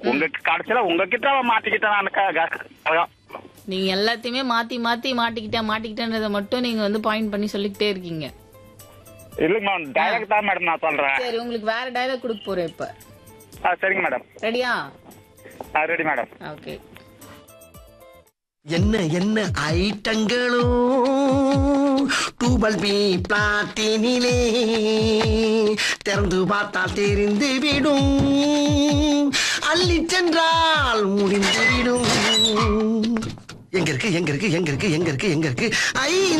உங்க கடைசியில உங்ககிட்ட மாட்டிக்கிட்டேன் நான் க- க- அதான். நீங்க எல்லாத்தையுமே மாத்தி மாத்தி மாட்டிக்கிட்டேன் மாட்டிக்கிட்டேன்றதை மட்டும் நீங்க வந்து பாயிண்ட் பண்ணி சொல்லிக்கிட்டே இருக்கீங்க இல்லைங்க மேடம் டைரக்ட் தான் மேடம் நான் சொல்றேன் சரி உங்களுக்கு வேற டயலாக் கொடுக்க போறேன் இப்ப ஆ, சரிங்க மேடம் ரெடியா ரெடி மேடம் ஓகே என்ன என்ன ஐட்டங்களோ டூபல் பி பிளாட்டினிலே திறந்து பார்த்தால் தெரிந்து விடும் அள்ளி சென்றால் முடிந்து விடும் எங்க இருக்கு எங்க இருக்கு எங்க இருக்கு எங்க இருக்கு எங்க இருக்கு ஐ